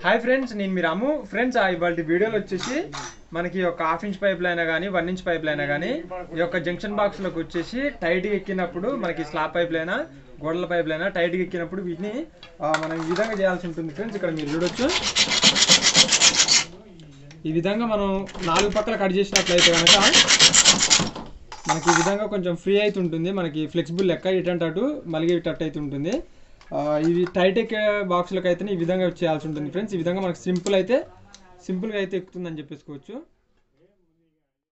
hi friends నేను మీ రాము friends ఇవాళ వీడియోలో వచ్చేసి మనకి ఒక హాఫ్ ఇంచ్ పైప్ లైన్ కానీ వన్ ఇంచ్ పైప్ లైన్ కానీ ఈ యొక్క జంక్షన్ బాక్స్ లోకి వచ్చేసి టైట్ గా ఎక్కినప్పుడు మనకి స్లాబ్ పైప్ లైన్ గోడల పైప్ లైన్ టైట్ గా ఎక్కినప్పుడు వీటిని ఆ, మనం ఈ విధంగా చేయాల్సి ఉంటుంది ఫ్రెండ్స్ ఇక్కడ మీరు చూడొచ్చు ఈ విధంగా మనం నాలుగు పక్కల కట్ చేసినట్లయితే కనుక మనకి ఈ విధంగా కొంచెం ఫ్రీ అయితే ఉంటుంది మనకి ఫ్లెక్సిబుల్ లెక్క ఇటంటే అటు మలిగేటట్టు అయితే ఉంటుంది ఆ, ఇవి టైట్ ఎక్కే బాక్స్లకు అయితే ఈ విధంగా చేయాల్సి ఉంటుంది ఫ్రెండ్స్ ఈ విధంగా మనకి సింపుల్ అయితే సింపుల్గా అయితే ఎక్కుతుందని చెప్పేసుకోవచ్చు